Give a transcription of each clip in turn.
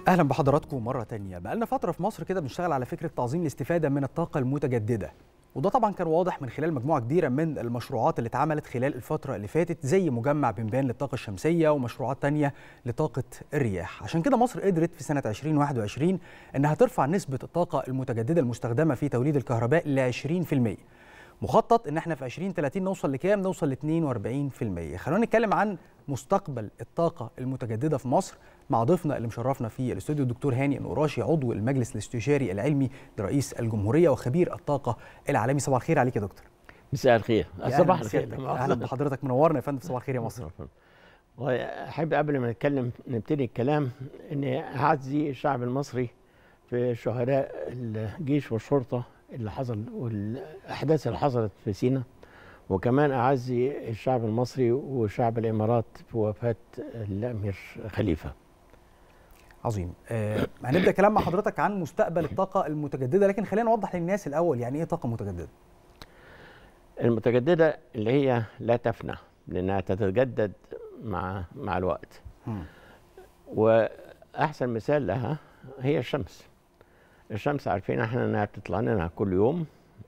اهلا بحضراتكم مره تانية بقالنا فتره في مصر كده بنشتغل على فكره تعظيم الاستفاده من الطاقه المتجدده وده طبعا كان واضح من خلال مجموعه كبيره من المشروعات اللي اتعملت خلال الفتره اللي فاتت زي مجمع بنبان للطاقه الشمسيه ومشروعات تانية لطاقه الرياح عشان كده مصر قدرت في سنه 2021 انها ترفع نسبه الطاقه المتجدده المستخدمه في توليد الكهرباء ل 20% مخطط ان احنا في 2030 نوصل لكام نوصل ل 42% خلونا نتكلم عن مستقبل الطاقه المتجدده في مصر مع ضيفنا اللي مشرفنا في الاستوديو الدكتور هاني النقراشي عضو المجلس الاستشاري العلمي لرئيس الجمهوريه وخبير الطاقه العالمي صباح الخير عليك يا دكتور مساء الخير صباح الخير اهلا بحضرتك منورنا يا فندم صباح الخير يا مصر واحب قبل ما نتكلم نبتدي الكلام اني اعزي الشعب المصري في شهداء الجيش والشرطه اللي حصل والاحداث اللي حصلت في سينا وكمان اعزي الشعب المصري وشعب الامارات في وفاه الامير خليفه عظيم آه هنبدا كلام مع حضرتك عن مستقبل الطاقه المتجدده لكن خلينا نوضح للناس الاول يعني ايه طاقه متجدده المتجدده اللي هي لا تفنى لانها تتجدد مع مع الوقت م. واحسن مثال لها هي الشمس الشمس عارفين احنا انها بتطلع لنا كل يوم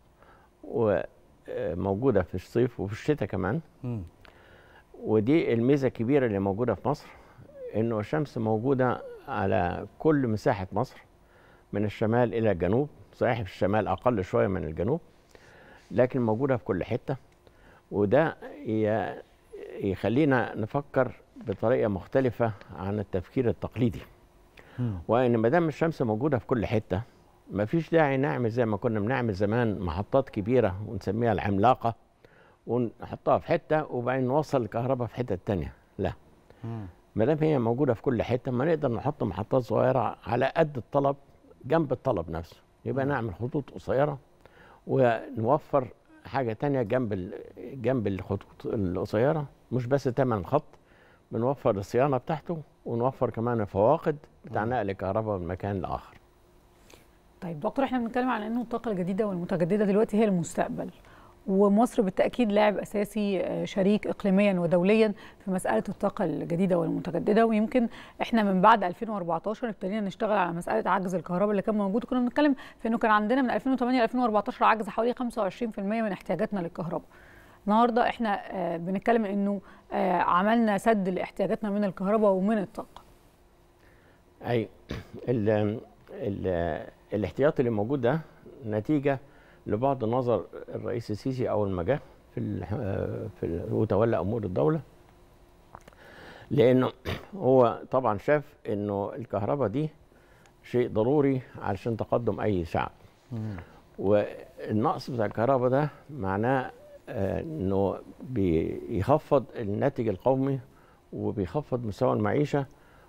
وموجوده في الصيف وفي الشتاء كمان م. ودي الميزه الكبيره اللي موجوده في مصر انه الشمس موجوده على كل مساحه مصر من الشمال الى الجنوب صحيح في الشمال اقل شويه من الجنوب لكن موجوده في كل حته وده يخلينا نفكر بطريقه مختلفه عن التفكير التقليدي وان ما دام الشمس موجوده في كل حته ما فيش داعي نعمل زي ما كنا بنعمل زمان محطات كبيره ونسميها العملاقه ونحطها في حته وبعدين نوصل الكهرباء في حته تانية لا ما دام هي موجوده في كل حته ما نقدر نحط محطات صغيره على قد الطلب جنب الطلب نفسه يبقى نعمل خطوط قصيره ونوفر حاجه تانية جنب جنب الخطوط القصيره مش بس ثمن الخط بنوفر الصيانه بتاعته ونوفر كمان الفواقد بتاع نقل الكهرباء من مكان لاخر. طيب دكتور احنا بنتكلم عن انه الطاقه الجديده والمتجدده دلوقتي هي المستقبل ومصر بالتاكيد لاعب اساسي شريك اقليميا ودوليا في مساله الطاقه الجديده والمتجدده ويمكن احنا من بعد 2014 ابتدينا نشتغل على مساله عجز الكهرباء اللي كان موجود كنا بنتكلم في انه كان عندنا من 2008 ل 2014 عجز حوالي 25% من احتياجاتنا للكهرباء. النهارده احنا بنتكلم انه عملنا سد لاحتياجاتنا من الكهرباء ومن الطاقه. اي ال ال الاحتياط اللي موجود ده نتيجه لبعد نظر الرئيس السيسي اول ما جه في في وتولى امور الدوله لانه هو طبعا شاف انه الكهرباء دي شيء ضروري علشان تقدم اي شعب والنقص بتاع الكهرباء ده معناه انه بيخفض الناتج القومي وبيخفض مستوى المعيشه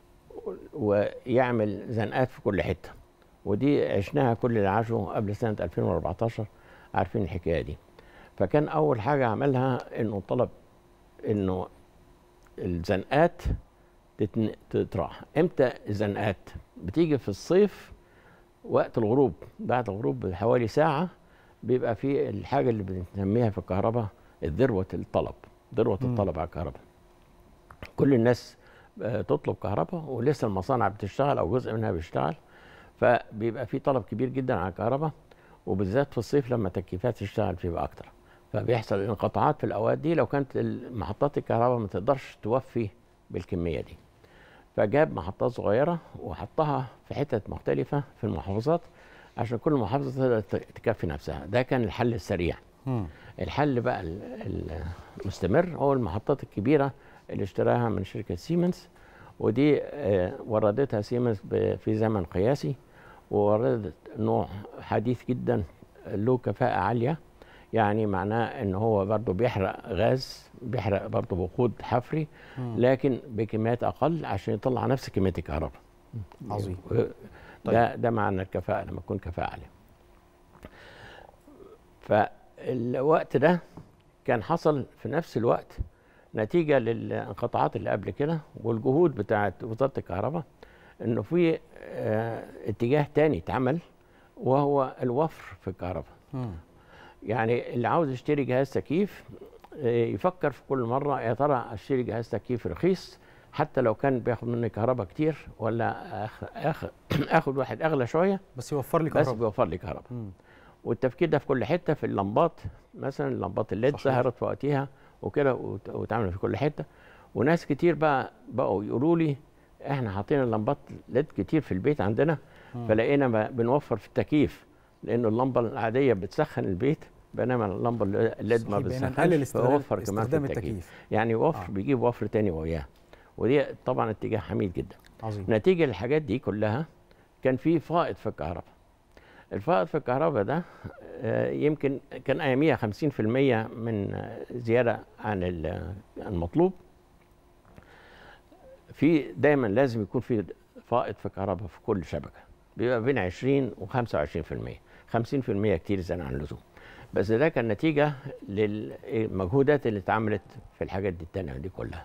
ويعمل زنقات في كل حته ودي عشناها كل اللي عاشوا قبل سنه 2014 عارفين الحكايه دي فكان اول حاجه عملها انه طلب انه الزنقات تطرح امتى الزنقات بتيجي في الصيف وقت الغروب بعد الغروب بحوالي ساعه بيبقى في الحاجه اللي بنسميها في الكهرباء الذروه الطلب ذروه الطلب على الكهرباء كل الناس تطلب كهرباء ولسه المصانع بتشتغل او جزء منها بيشتغل فبيبقى في طلب كبير جدا على الكهرباء وبالذات في الصيف لما التكييفات تشتغل بيبقى اكتر فبيحصل انقطاعات في الاوقات دي لو كانت محطات الكهرباء ما تقدرش توفي بالكميه دي فجاب محطات صغيره وحطها في حتت مختلفه في المحافظات عشان كل محافظه تقدر تكفي نفسها ده كان الحل السريع م. الحل بقى المستمر هو المحطات الكبيره اللي اشتراها من شركه سيمنز ودي وردتها سيمنز في زمن قياسي ووردت نوع حديث جدا له كفاءة عالية يعني معناه ان هو برضه بيحرق غاز بيحرق برضه وقود حفري لكن بكميات اقل عشان يطلع نفس كميه الكهرباء عظيم ده ده معنى الكفاءه لما تكون كفاءه عاليه فالوقت ده كان حصل في نفس الوقت نتيجه للانقطاعات اللي قبل كده والجهود بتاعه وزاره الكهرباء انه في اه اتجاه تاني اتعمل وهو الوفر في الكهرباء يعني اللي عاوز يشتري جهاز تكييف اه يفكر في كل مره يا ترى اشتري جهاز تكييف رخيص حتى لو كان بياخد مني كهرباء كتير ولا أخ... أخ... اخد واحد اغلى شويه بس يوفر لي بس كهرباء بيوفر لي كهرباء مم. والتفكير ده في كل حته في اللمبات مثلا لمبات الليد صحيح. ظهرت في وقتها وكده وت- واتعملت في كل حته وناس كتير بقى بقوا يقولوا لي احنا حاطين اللمبات ليد كتير في البيت عندنا مم. فلقينا ما بنوفر في التكييف لانه اللمبه العاديه بتسخن البيت بينما اللمبه الليد ما صحيح، بقينا نقلل بتسخنش استخدام فوفر كمان في استخدام التكييف التكييف يعني وفر آه. بيجيب وفر تاني وياه ودي طبعا اتجاه حميد جدا عظيم نتيجه للحاجات دي كلها كان في فائض في الكهرباء الفائض في الكهرباء ده آه، يمكن كان اياميها 50% من آه، زياده عن ال- المطلوب في دايما لازم يكون في فائض في الكهرباء في كل شبكه بيبقى بين 20 و 25% 50% كتير زياده عن اللزوم بس ده كان نتيجه للمجهودات اللي اتعملت في الحاجات دي التانية دي كلها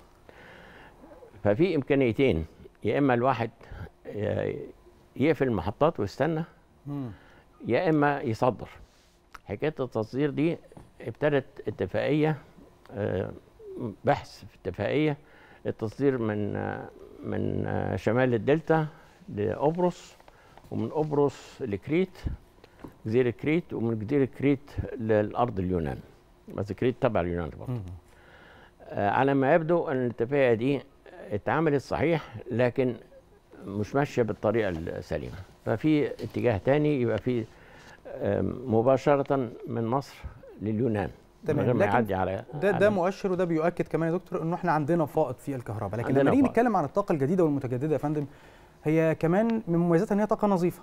ففي امكانيتين يا اما الواحد آه، يقفل المحطات ويستنى مم. يا اما يصدر حكايه التصدير دي ابتدت اتفاقيه آه، بحث في اتفاقيه التصدير من آه، من آه، شمال الدلتا لقبرص ومن قبرص لكريت جزيره كريت ومن جزيره كريت للارض اليونان بس كريت تبع اليونان برضه مم. آه، على ما يبدو ان الاتفاقيه دي اتعملت صحيح لكن مش ماشيه بالطريقه السليمه ففي اتجاه تاني يبقى في آم، مباشره من مصر لليونان من تمام، غير ما لكن يعدي على ده ده على- مؤشر وده بيؤكد كمان يا دكتور انه احنا عندنا فائض في الكهرباء لكن عندنا لما نيجي فائض. نتكلم عن الطاقه الجديده والمتجدده يا فندم هي كمان من مميزاتها ان هي طاقه نظيفه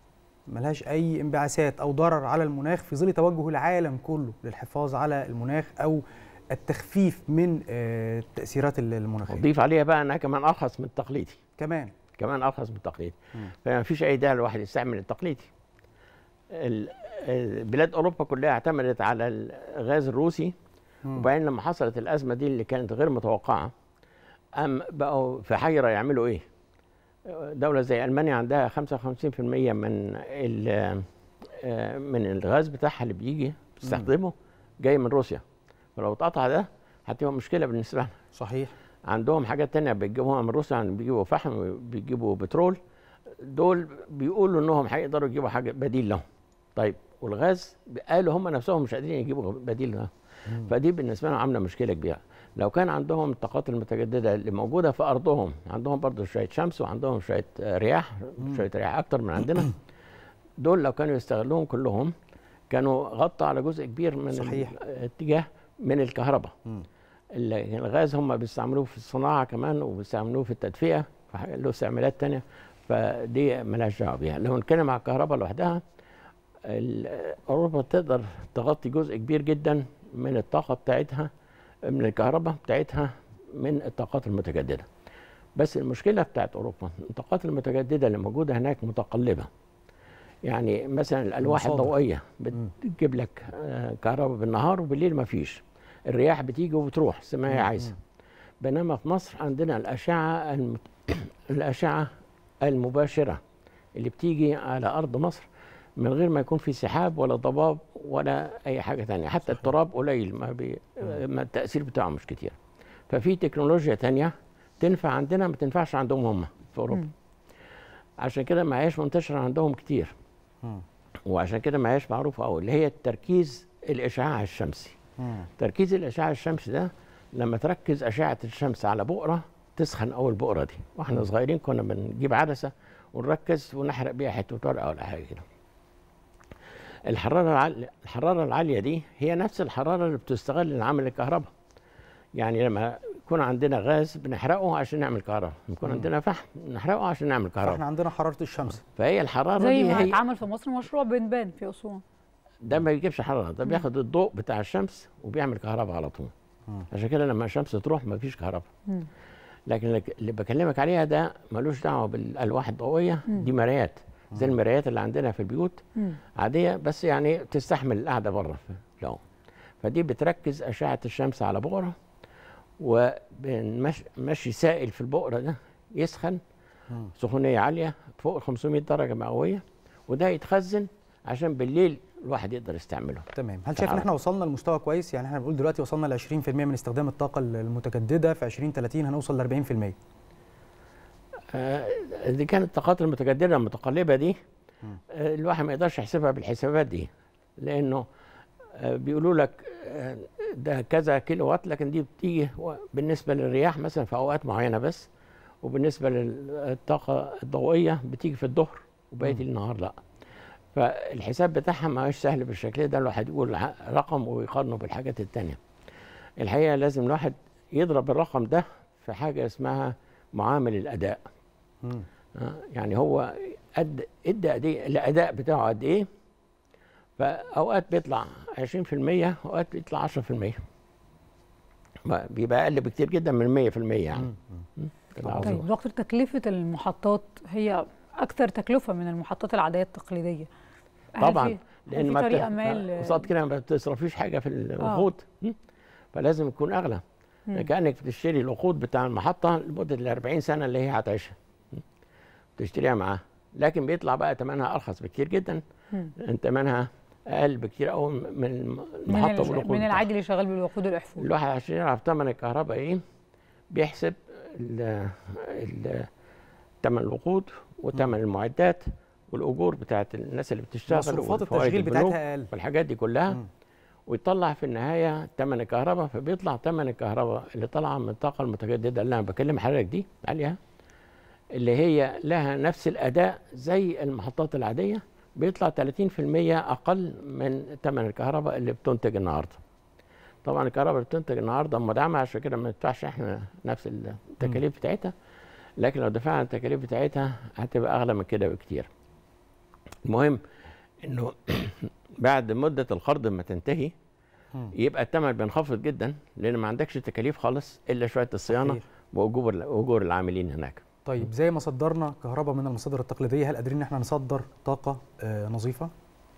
ملهاش اي انبعاثات او ضرر على المناخ في ظل توجه العالم كله للحفاظ على المناخ او التخفيف من آه، التاثيرات المناخيه وضيف عليها بقى انها كمان ارخص من التقليدي كمان كمان ارخص من التقليدي مم. فما فيش اي داعي الواحد يستعمل التقليدي ال- ال- بلاد اوروبا كلها اعتمدت على الغاز الروسي مم. وبعدين لما حصلت الازمه دي اللي كانت غير متوقعه ام بقوا في حيره يعملوا ايه دوله زي المانيا عندها 55% من ال- آه، من الغاز بتاعها اللي بيجي بتستخدمه جاي من روسيا فلو اتقطع ده هتبقى مشكله بالنسبه لنا صحيح عندهم حاجات تانية بيجيبوها من روسيا يعني بيجيبوا فحم بيجيبوا بترول دول بيقولوا انهم هيقدروا يجيبوا حاجه بديل لهم طيب والغاز قالوا هم نفسهم مش قادرين يجيبوا بديل لهم فدي بالنسبه لهم عامله مشكله كبيره لو كان عندهم الطاقات المتجدده اللي موجوده في ارضهم عندهم برضو شويه شمس وعندهم شويه آه، رياح شويه رياح اكتر من عندنا دول لو كانوا يستغلوهم كلهم كانوا غطوا على جزء كبير من صحيح. الاتجاه من الكهرباء مم. ال- الغاز هم بيستعملوه في الصناعه كمان وبيستعملوه في التدفئه فح- له استعمالات تانية فدي ملهاش دعوه بيها لو نتكلم على الكهرباء لوحدها ال- اوروبا تقدر تغطي جزء كبير جدا من الطاقه بتاعتها من الكهرباء بتاعتها من الطاقات المتجدده بس المشكله بتاعت اوروبا الطاقات المتجدده اللي موجوده هناك متقلبه يعني مثلا الالواح المصادر. الضوئيه بتجيب لك آه، كهرباء بالنهار وبالليل ما فيش الرياح بتيجي وبتروح زي ما هي عايزه بينما في مصر عندنا الاشعه المت... الاشعه المباشره اللي بتيجي على ارض مصر من غير ما يكون في سحاب ولا ضباب ولا اي حاجه تانية حتى التراب قليل ما, بي... ما التاثير بتاعه مش كتير ففي تكنولوجيا تانية تنفع عندنا ما تنفعش عندهم هم في اوروبا مم. عشان كده ما هياش منتشره عندهم كتير مم. وعشان كده ما هياش معروفه قوي اللي هي تركيز الاشعاع الشمسي مم. تركيز الاشعاع الشمسي ده لما تركز اشعه الشمس على بؤره تسخن اول بؤره دي واحنا صغيرين كنا بنجيب عدسه ونركز ونحرق بيها حته ورقه ولا حاجه كده الحراره العالية الحراره العاليه دي هي نفس الحراره اللي بتستغل لعمل الكهرباء يعني لما يكون عندنا غاز بنحرقه عشان نعمل كهرباء يكون عندنا فحم نحرقه عشان نعمل فاحنا كهرباء عندنا حراره الشمس فهي الحراره زي دي ما هي اتعمل في مصر مشروع بنبان في اسوان ده ما بيجيبش حراره ده بياخد الضوء بتاع الشمس وبيعمل كهرباء على طول مم. عشان كده لما الشمس تروح ما فيش كهرباء مم. لكن لك- اللي بكلمك عليها ده ملوش دعوه بالالواح الضوئيه دي مرايات زي المرايات اللي عندنا في البيوت مم. عاديه بس يعني تستحمل القعده بره في الجو فدي بتركز اشعه الشمس على بؤره ومشي سائل في البؤره ده يسخن مم. سخونيه عاليه فوق 500 درجه مئويه وده يتخزن عشان بالليل الواحد يقدر يستعمله تمام هل شايف ان تعال. احنا وصلنا لمستوى كويس يعني احنا بنقول دلوقتي وصلنا ل 20% من استخدام الطاقه المتجدده في 2030 هنوصل ل 40% آه، دي كانت الطاقات المتجدده المتقلبه دي آه، الواحد ما يقدرش يحسبها بالحسابات دي لانه آه، بيقولوا لك آه، ده كذا كيلو وات لكن دي بتيجي و- بالنسبه للرياح مثلا في اوقات معينه بس وبالنسبه للطاقه الضوئيه بتيجي في الظهر وبقيه النهار لا فالحساب بتاعها ما هوش سهل بالشكل ده الواحد يقول ع- رقم ويقارنه بالحاجات التانية الحقيقه لازم الواحد يضرب الرقم ده في حاجه اسمها معامل الاداء مم. آه، يعني هو قد ادى قد ايه الاداء بتاعه قد ايه فاوقات بيطلع 20% اوقات بيطلع 10% ما- بيبقى اقل بكتير جدا من 100% يعني مم. ده العظيم. طيب دكتور تكلفه المحطات هي اكثر تكلفه من المحطات العاديه التقليديه هل طبعا في- لان في ما طريقة بت- مال- قصاد كده ما بتصرفيش حاجه في الوقود م? فلازم يكون اغلى مم. كانك بتشتري الوقود بتاع المحطه لمده ال 40 سنه اللي هي هتعيشها م? بتشتريها معاها لكن بيطلع بقى ثمنها ارخص بكتير جدا مم. انت ثمنها اقل بكتير قوي من من, المحطه ال- والوقود من بتاعها. العادي اللي شغال بالوقود الاحفوري الواحد عشان يعرف ثمن الكهرباء ايه بيحسب ال- ال- ثمن الوقود وثمن المعدات والاجور بتاعت الناس اللي بتشتغل مصروفات والفوائد التشغيل البنوك بتاعتها اقل والحاجات دي كلها مم. ويطلع في النهايه ثمن الكهرباء فبيطلع ثمن الكهرباء اللي طالعه من الطاقه المتجدده اللي انا بكلم حضرتك دي عليها اللي هي لها نفس الاداء زي المحطات العاديه بيطلع 30% اقل من ثمن الكهرباء اللي بتنتج النهارده. طبعا الكهرباء اللي بتنتج النهارده مدعمه عشان كده ما ندفعش احنا نفس التكاليف بتاعتها لكن لو دفعنا التكاليف بتاعتها هتبقى اغلى من كده بكتير. المهم انه بعد مده القرض ما تنتهي مم. يبقى الثمن بينخفض جدا لان ما عندكش تكاليف خالص الا شويه الصيانه صحيح. واجور اجور العاملين هناك. طيب زي ما صدرنا كهرباء من المصادر التقليديه هل قادرين ان احنا نصدر طاقه آه، نظيفه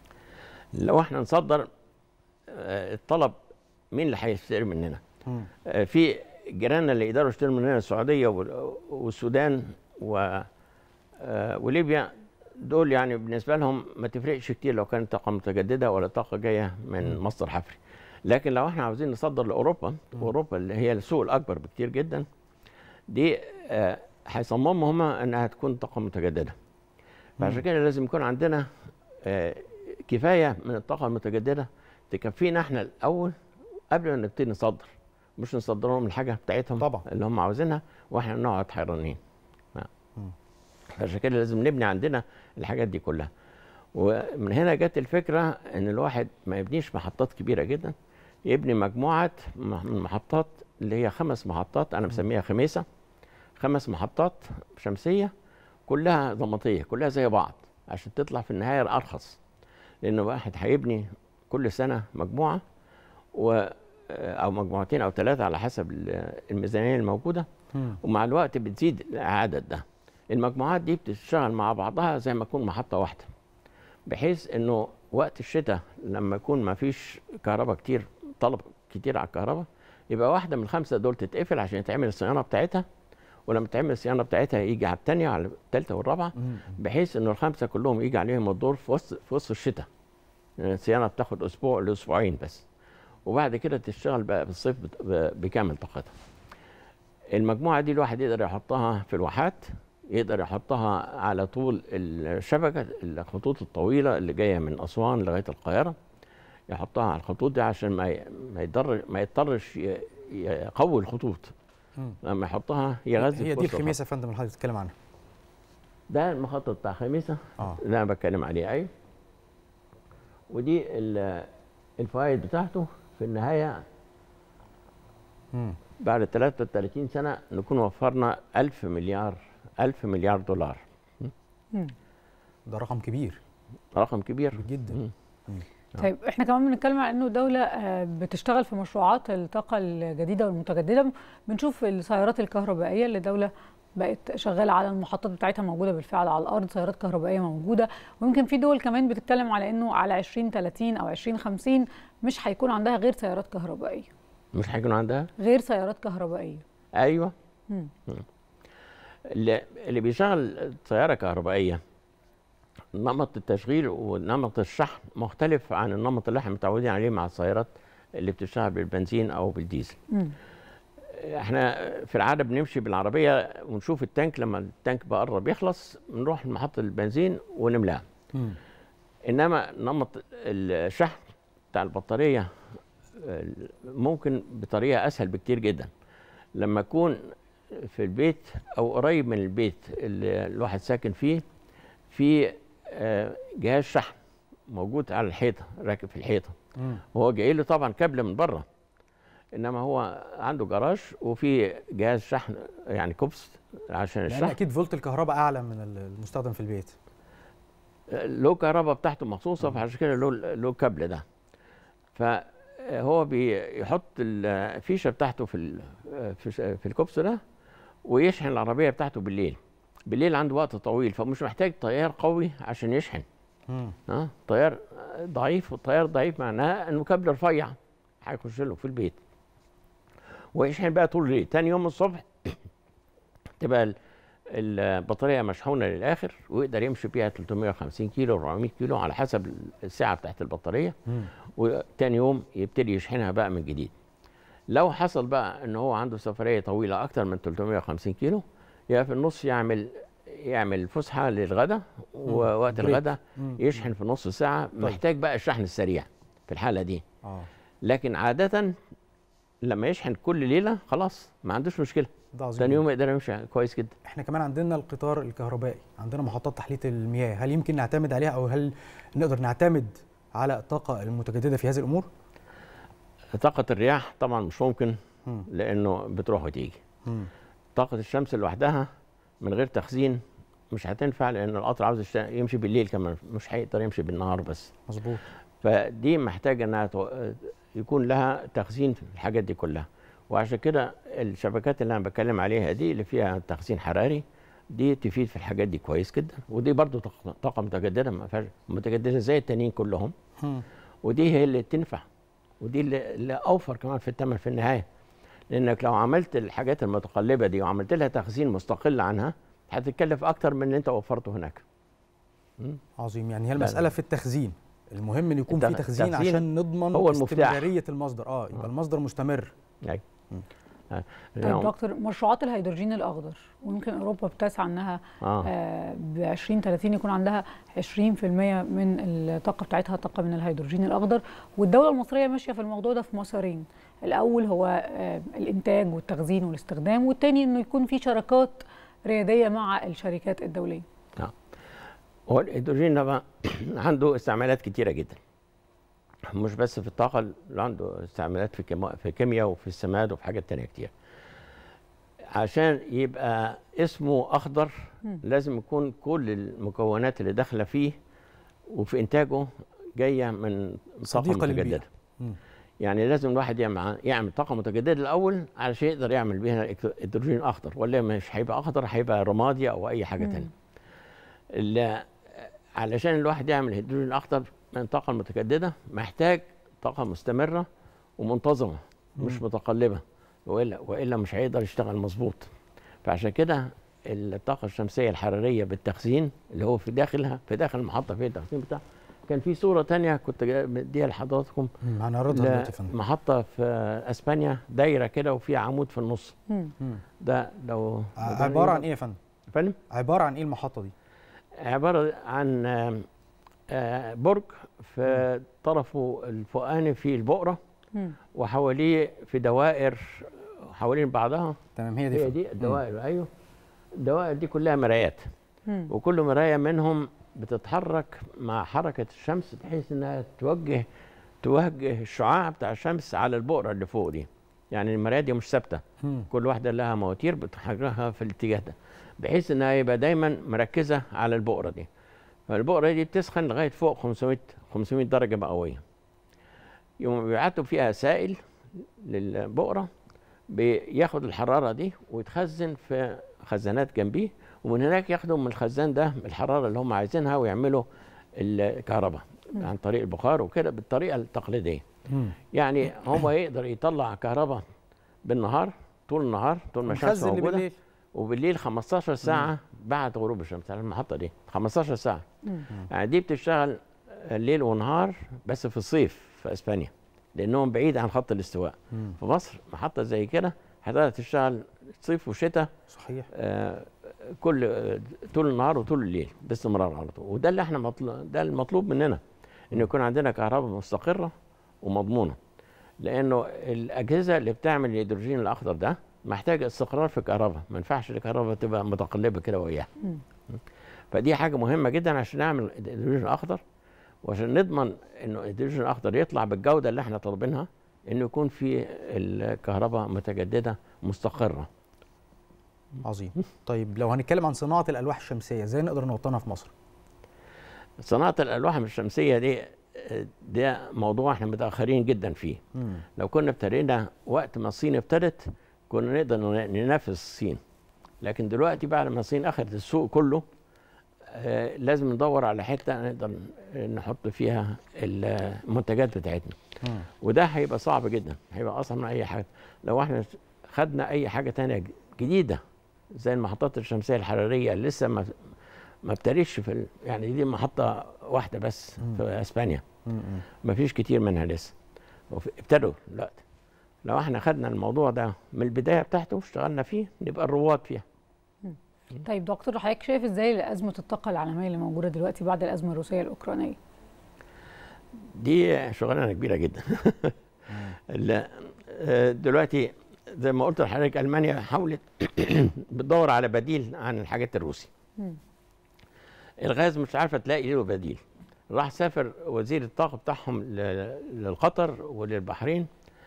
لو احنا نصدر آه، الطلب مين اللي هيشتري مننا؟ مم. آه، في جيراننا اللي يقدروا يشتروا مننا السعوديه وال- والسودان و آه، وليبيا دول يعني بالنسبه لهم ما تفرقش كتير لو كانت طاقه متجدده ولا طاقه جايه من مم. مصدر حفري لكن لو احنا عاوزين نصدر لاوروبا واوروبا اللي هي السوق الاكبر بكتير جدا دي آه، هيصمموا هما انها تكون طاقه متجدده فعشان مم. كده لازم يكون عندنا آه، كفايه من الطاقه المتجدده تكفينا احنا الاول قبل ما نبتدي نصدر مش نصدر لهم الحاجه بتاعتهم طبعا. اللي هم عاوزينها واحنا نقعد حيرانين نعم. مم. عشان كده لازم نبني عندنا الحاجات دي كلها ومن هنا جت الفكره ان الواحد ما يبنيش محطات كبيره جدا يبني مجموعه م- من محطات اللي هي خمس محطات انا مسميها خميسه خمس محطات شمسيه كلها ضمطيه كلها زي بعض عشان تطلع في النهايه ارخص لان واحد هيبني كل سنه مجموعه و او مجموعتين او ثلاثه على حسب ال- الميزانيه الموجوده مم. ومع الوقت بتزيد العدد ده المجموعات دي بتشتغل مع بعضها زي ما تكون محطه واحده بحيث انه وقت الشتاء لما يكون ما فيش كهرباء كتير طلب كتير على الكهرباء يبقى واحده من الخمسه دول تتقفل عشان يتعمل الصيانه بتاعتها ولما تعمل الصيانه بتاعتها يجي على الثانيه وعلى الثالثه والرابعه مم. بحيث انه الخمسه كلهم يجي عليهم الدور في وسط في وسط الشتاء يعني الصيانه بتاخد اسبوع لاسبوعين بس وبعد كده تشتغل بقى في الصيف بت- ب- بكامل طاقتها المجموعه دي الواحد يقدر يحطها في الواحات يقدر يحطها على طول الشبكه الخطوط الطويله اللي جايه من اسوان لغايه القاهره يحطها على الخطوط دي عشان ما ي- ما يضر ما يضطرش ي- يقوي الخطوط مم. لما يحطها يغذي هي في دي وسط الخميسه يا فندم اللي حضرتك بتتكلم عنها ده المخطط بتاع خميسه اه اللي انا بتكلم عليه ايوه ودي ال- الفوائد بتاعته في النهايه مم. بعد 33 سنه نكون وفرنا 1000 مليار 1000 مليار دولار مم. ده رقم كبير رقم كبير كبير جدا مم. آه. طيب احنا كمان بنتكلم عن انه الدوله آه، بتشتغل في مشروعات الطاقه الجديده والمتجدده بنشوف السيارات الكهربائيه اللي الدوله بقت شغاله على المحطات بتاعتها موجوده بالفعل على الارض سيارات كهربائيه موجوده ويمكن في دول كمان بتتكلم على انه على 2030 او 2050 مش هيكون عندها غير سيارات كهربائيه مش هيكون عندها غير سيارات كهربائيه ايوه مم. اللي, اللي بيشغل سياره كهربائيه نمط التشغيل ونمط الشحن مختلف عن النمط اللي احنا متعودين عليه مع السيارات اللي بتشتغل بالبنزين او بالديزل مم. احنا في العاده بنمشي بالعربيه ونشوف التانك لما التانك بقرب يخلص نروح لمحطه البنزين ونملاه مم. انما نمط الشحن بتاع البطاريه آه، ممكن بطريقه اسهل بكتير جدا لما اكون في البيت او قريب من البيت اللي الواحد ساكن فيه في آه، جهاز شحن موجود على الحيطه راكب في الحيطه مم. هو جاي له طبعا كابل من بره انما هو عنده جراج وفي جهاز شحن يعني كوبس عشان لان الشحن اكيد فولت الكهرباء اعلى من المستخدم في البيت له كهرباء بتاعته مخصوصه فعشان كده له له الكابل ده فهو بيحط الفيشه بتاعته في ال- في في الكوبس ده ويشحن العربيه بتاعته بالليل بالليل عنده وقت طويل فمش محتاج تيار قوي عشان يشحن مم. ها تيار ضعيف والتيار ضعيف معناها انه كابل رفيع هيخش له في البيت ويشحن بقى طول الليل تاني يوم الصبح تبقى ال- البطاريه مشحونه للاخر ويقدر يمشي بيها 350 كيلو 400 كيلو على حسب السعه بتاعت البطاريه مم. وتاني يوم يبتدي يشحنها بقى من جديد لو حصل بقى ان هو عنده سفريه طويله اكتر من 350 كيلو يبقى في النص يعمل يعمل فسحه للغدا ووقت بريك. الغدا مم. يشحن في نص ساعه محتاج بقى الشحن السريع في الحاله دي اه لكن عاده لما يشحن كل ليله خلاص ما عندوش مشكله ده عظيم تاني جداً. يوم يقدر يمشي كويس جدا احنا كمان عندنا القطار الكهربائي عندنا محطات تحليه المياه هل يمكن نعتمد عليها او هل نقدر نعتمد على الطاقه المتجدده في هذه الامور طاقه الرياح طبعا مش ممكن مم. لانه بتروح وتيجي مم. طاقه الشمس لوحدها من غير تخزين مش هتنفع لان القطر عاوز يشت- يمشي بالليل كمان مش هيقدر يمشي بالنهار بس مظبوط فدي محتاجه انها تو- يكون لها تخزين في الحاجات دي كلها وعشان كده الشبكات اللي انا بتكلم عليها دي اللي فيها تخزين حراري دي تفيد في الحاجات دي كويس جدا ودي برضو طاقة- طاقه متجدده ما فيهاش متجدده زي التانيين كلهم مم. ودي هي اللي تنفع ودي اللي, اللي اوفر كمان في الثمن في النهايه لانك لو عملت الحاجات المتقلبه دي وعملت لها تخزين مستقل عنها هتتكلف اكتر من اللي انت وفرته هناك عظيم يعني هي لا، المساله لا. في التخزين المهم ان يكون في التخ- تخزين التخزين عشان نضمن هو المفتاح. استمراريه المصدر اه يبقى آه. المصدر مستمر يعني آه. طيب دكتور مشروعات الهيدروجين الاخضر ويمكن اوروبا بتسعى انها آه. آه ب 2030 يكون عندها 20% من الطاقه بتاعتها طاقه من الهيدروجين الاخضر والدوله المصريه ماشيه في الموضوع ده في مسارين الاول هو آه الانتاج والتخزين والاستخدام والثاني انه يكون في شراكات رياديه مع الشركات الدوليه هو الهيدروجين ده بقى عنده استعمالات كتيرة جدا مش بس في الطاقة اللي عنده استعمالات في كيما- في كيمياء وفي السماد وفي حاجات تانية كتير عشان يبقى اسمه أخضر مم. لازم يكون كل المكونات اللي داخلة فيه وفي إنتاجه جاية من طاقة صديقة للبيئة. متجددة مم. يعني لازم الواحد يعمل يعمل طاقة متجددة الأول علشان يقدر يعمل بيها الهيدروجين أخضر ولا مش هيبقى أخضر هيبقى رمادي أو أي حاجة مم. تانية ال- علشان الواحد يعمل الهيدروجين الاخضر من الطاقه المتجدده محتاج طاقه مستمره ومنتظمه مش مم. متقلبه والا والا مش هيقدر يشتغل مظبوط فعشان كده الطاقه الشمسيه الحراريه بالتخزين اللي هو في داخلها في داخل المحطه في التخزين بتاعها كان في صوره تانية كنت جاي- مديها لحضراتكم مم. هنعرضها دلوقتي يا فندم محطه في اسبانيا دايره كده وفيها عمود في النص مم. مم. ده لو ع- عباره عن ايه يا فندم فندم عباره عن ايه المحطه دي عبارة عن آم، آه، برج في طرفه الفوقاني في البقرة مم. وحواليه في دوائر حوالين بعضها تمام هي دي هي فندم. دي الدوائر ايوه الدوائر دي كلها مرايات مم. وكل مراية منهم بتتحرك مع حركة الشمس بحيث انها توجه توجه الشعاع بتاع الشمس على البقرة اللي فوق دي يعني المرايات دي مش ثابتة مم. كل واحدة لها مواتير بتحركها في الاتجاه ده بحيث انها يبقى دايما مركزة على البقرة دي فالبقرة دي بتسخن لغاية فوق 500 500 درجة مئوية يوم بيبعتوا فيها سائل للبقرة بياخد الحرارة دي ويتخزن في خزانات جنبيه ومن هناك ياخدوا من الخزان ده الحرارة اللي هم عايزينها ويعملوا الكهرباء عن طريق البخار وكده بالطريقة التقليدية مم. يعني هو يقدر يطلع كهرباء بالنهار طول النهار طول ما الشمس مخزن موجوده بالليل وبالليل 15 ساعه بعد غروب الشمس على المحطه دي 15 ساعه مم. يعني دي بتشتغل ليل ونهار بس في الصيف في اسبانيا لانهم بعيد عن خط الاستواء مم. في مصر محطه زي كده هتقدر تشتغل صيف وشتاء صحيح آه، كل آه، طول النهار وطول الليل باستمرار على طول وده اللي احنا مطلوب ده المطلوب مننا ان يكون عندنا كهرباء مستقره ومضمونه لانه الاجهزه اللي بتعمل الهيدروجين الاخضر ده محتاجه استقرار في الكهرباء ما ينفعش الكهرباء تبقى متقلبه كده وياها مم. فدي حاجه مهمه جدا عشان نعمل الهيدروجين الاخضر وعشان نضمن انه الهيدروجين الاخضر يطلع بالجوده اللي احنا طالبينها انه يكون في الكهرباء متجدده مستقره عظيم طيب لو هنتكلم عن صناعه الالواح الشمسيه ازاي نقدر نوطنها في مصر صناعه الالواح الشمسيه دي آه، ده موضوع احنا متاخرين جدا فيه مم. لو كنا ابتدينا وقت ما الصين ابتدت كنا نقدر ن- ننافس الصين لكن دلوقتي بعد ما الصين اخذت السوق كله آه، لازم ندور على حته نقدر نحط فيها المنتجات بتاعتنا مم. وده هيبقى صعب جدا هيبقى اصعب من اي حاجه لو احنا خدنا اي حاجه تانية جديده زي المحطات الشمسيه الحراريه اللي لسه ما ما ابتدتش في ال... يعني دي محطه واحده بس في اسبانيا مم. مم. ما فيش كتير منها لسه وف- ابتدوا دلوقتي لو احنا خدنا الموضوع ده من البدايه بتاعته واشتغلنا فيه نبقى الرواد فيها طيب دكتور حضرتك شايف ازاي ازمه الطاقه العالميه اللي موجوده دلوقتي بعد الازمه الروسيه الاوكرانيه دي شغلانه كبيره جدا ال- آه، دلوقتي زي ما قلت لحضرتك المانيا حاولت بتدور على بديل عن الحاجات الروسي مم. الغاز مش عارفه تلاقي له بديل راح سافر وزير الطاقه بتاعهم ل- للقطر وللبحرين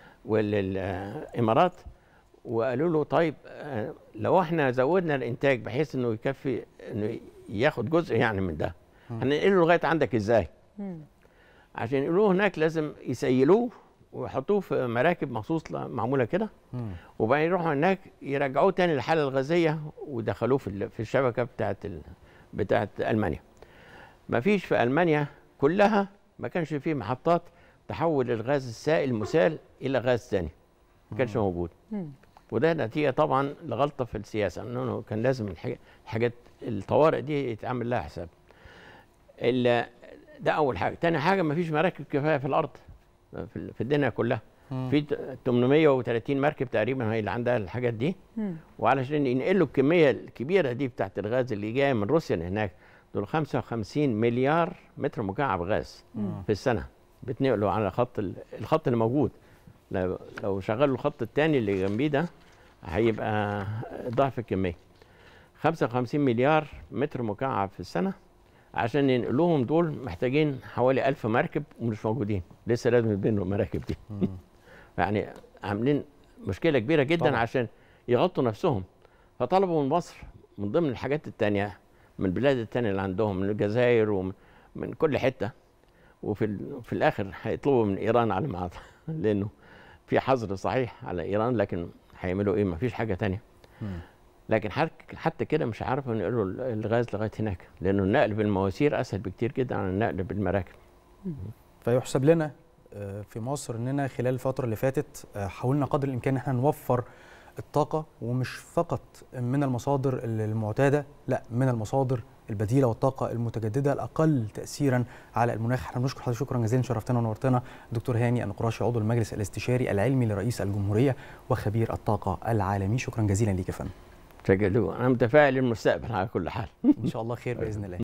وللامارات وقالوا له طيب آه، لو احنا زودنا الانتاج بحيث انه يكفي انه ياخد جزء يعني من ده هننقله لغايه عندك ازاي؟ مم. عشان ينقلوه هناك لازم يسيلوه ويحطوه في مراكب مخصوص ل- معموله كده مم. وبعدين يروحوا هناك يرجعوه تاني للحاله الغازيه ودخلوه في ال- في الشبكه بتاعت ال... بتاعت المانيا. ما فيش في المانيا كلها ما كانش فيه محطات تحول الغاز السائل المسال الى غاز تاني. ما كانش موجود. مم. وده نتيجه طبعا لغلطه في السياسه انه كان لازم الحاجة- الحاجات الطوارئ دي يتعمل لها حساب. ال- ده اول حاجه، تاني حاجه ما فيش مراكب كفايه في الارض في ال- في الدنيا كلها. مم. في ت- 830 مركب تقريبا هي اللي عندها الحاجات دي مم. وعلشان ينقلوا الكميه الكبيره دي بتاعت الغاز اللي جايه من روسيا لهناك دول 55 مليار متر مكعب غاز في السنه بتنقلوا على خط ال- الخط اللي موجود لو لو شغلوا الخط الثاني اللي جنبيه ده هيبقى ضعف الكميه 55 مليار متر مكعب في السنه عشان ينقلوهم دول محتاجين حوالي 1000 مركب ومش موجودين لسه لازم يبنوا المراكب دي يعني عاملين مشكله كبيره جدا طبعا. طبعا. عشان يغطوا نفسهم فطلبوا من مصر من ضمن الحاجات التانية من البلاد التانية اللي عندهم من الجزائر ومن من كل حتة وفي ال- في الآخر هيطلبوا من إيران على ما أعتقد لأنه في حظر صحيح على إيران لكن هيعملوا إيه ما فيش حاجة تانية مم. لكن حت- حتى كده مش عارف ينقلوا ال- الغاز لغاية هناك لأنه النقل بالمواسير أسهل بكتير جدا عن النقل بالمراكب فيحسب لنا آه، في مصر اننا خلال الفتره اللي فاتت آه، حاولنا قدر الامكان ان احنا نوفر الطاقه ومش فقط من المصادر ال- المعتاده لا من المصادر البديله والطاقه المتجدده الاقل تاثيرا على المناخ احنا بنشكر حضرتك شكرا جزيلا شرفتنا ونورتنا دكتور هاني النقراشي عضو المجلس الاستشاري العلمي لرئيس الجمهوريه وخبير الطاقه العالمي شكرا جزيلا ليك يا فندم شكرا له. أنا متفائل للمستقبل على كل حال ان شاء الله خير باذن الله